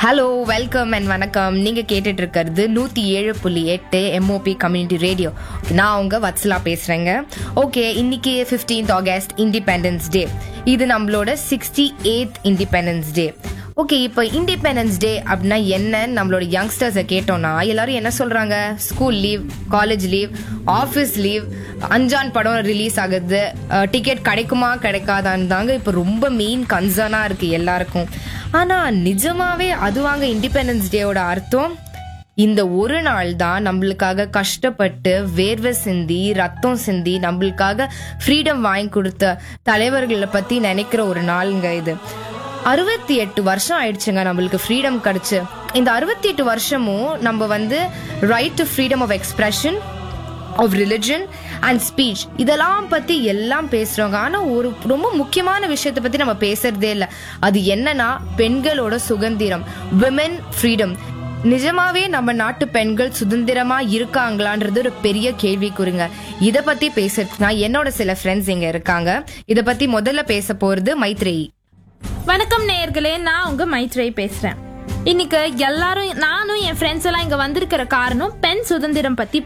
hello welcome and வணக்கம் நீங்க கேட்டுட்டு இருக்கிறது நூத்தி ஏழு புள்ளி எட்டு எம்ஓபி கம்யூனிட்டி ரேடியோ நான் உங்க வத்சலா பேசுறேங்க ஓகே இன்னைக்கு 15th ஆகஸ்ட் இண்டிபெண்டன்ஸ் டே இது நம்மளோட sixty eighth independence day okay இப்போ இண்டிபெண்டன்ஸ் டே அப்படின்னா என்னன்னு நம்மளோட யங்ஸ்டர்ஸை கேட்டோம்னா எல்லாரும் என்ன சொல்றாங்க school leave college leave office leave Anjaan படம் ரிலீஸ் ஆகுது டிக்கெட் கிடைக்குமா கிடைக்காதான்னு தாங்க இப்போ ரொம்ப மெயின் கன்சர்னா இருக்கு எல்லாருக்கும் ஆனா நிஜமாவே அதுவாங்க இண்டிபெண்டன்ஸ் டேயோட அர்த்தம் இந்த ஒரு நாள் தான் நம்மளுக்காக கஷ்டப்பட்டு வேர்வை சிந்தி ரத்தம் சிந்தி நம்மளுக்காக ஃப்ரீடம் வாங்கி கொடுத்த தலைவர்களை பத்தி நினைக்கிற ஒரு நாளுங்க இது அறுபத்தி எட்டு வருஷம் ஆயிடுச்சுங்க நம்மளுக்கு ஃப்ரீடம் கிடைச்சு இந்த அறுபத்தி எட்டு வருஷமும் நம்ம வந்து right to freedom of expression of religion and speech இதெல்லாம் பத்தி எல்லாம் பேசுறோங்க ஆனா ஒரு ரொம்ப முக்கியமான விஷயத்தை பத்தி நம்ம பேசுறதே இல்ல அது என்னன்னா பெண்களோட சுதந்திரம் விமென் ஃப்ரீடம் நிஜமாவே நம்ம நாட்டு பெண்கள் சுதந்திரமா இருக்காங்களான்றது ஒரு பெரிய கேள்விக்குறிங்க இத பத்தி பேசுறதுனா என்னோட சில ஃப்ரெண்ட்ஸ் இங்க இருக்காங்க இத பத்தி முதல்ல பேச போறது மைத்ரேயி வணக்கம் நேயர்களே நான் உங்க மைத்ரேய் பேசுறேன் இன்னைக்கு எல்லாரும் நானும் என் ஃப்ரெண்ட்ஸ் எல்லாம் இங்க வந்திருக்கிற காரணம் பெண் சுதந்திரம் பத்தி